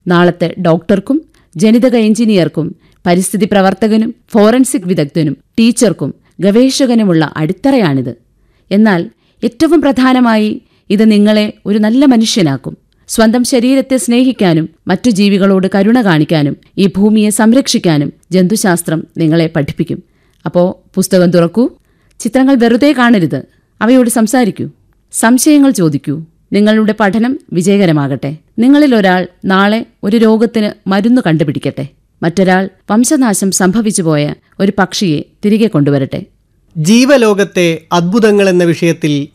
നാളത്തെ ഡോക്ടർക്കും ജനിതക എഞ്ചിനീയർക്കും പരിസ്ഥിതി പ്രവർത്തകനും ഫോറൻസിക് വിദഗ്ധനും ടീച്ചർക്കും ഗവേഷകനുമുള്ള അടിത്തറയാണിത് എന്നാൽ ഏറ്റവും പ്രധാനമായി ഇത് നിങ്ങളെ ഒരു നല്ല മനുഷ്യനാക്കും സ്വന്തം ശരീരത്തെ സ്നേഹിക്കാനും മറ്റു ജീവികളോട് കരുണ കാണിക്കാനും ഈ ഭൂമിയെ സംരക്ഷിക്കാനും ജന്തുശാസ്ത്രം നിങ്ങളെ പഠിപ്പിക്കും അപ്പോ പുസ്തകം തുറക്കൂ ചിത്രങ്ങൾ വെറുതെ കാണരുത് അവയോട് സംസാരിക്കൂ സംശയങ്ങൾ ചോദിക്കൂ നിങ്ങളുടെ പഠനം വിജയകരമാകട്ടെ നിങ്ങളിൽ ഒരാൾ നാളെ ഒരു രോഗത്തിന് മരുന്ന് കണ്ടുപിടിക്കട്ടെ മറ്റൊരാൾ വംശനാശം സംഭവിച്ചുപോയ ഒരു പക്ഷിയെ തിരികെ കൊണ്ടുവരട്ടെ ജീവലോകത്തെ അദ്ഭുതങ്ങൾ എന്ന വിഷയത്തിൽ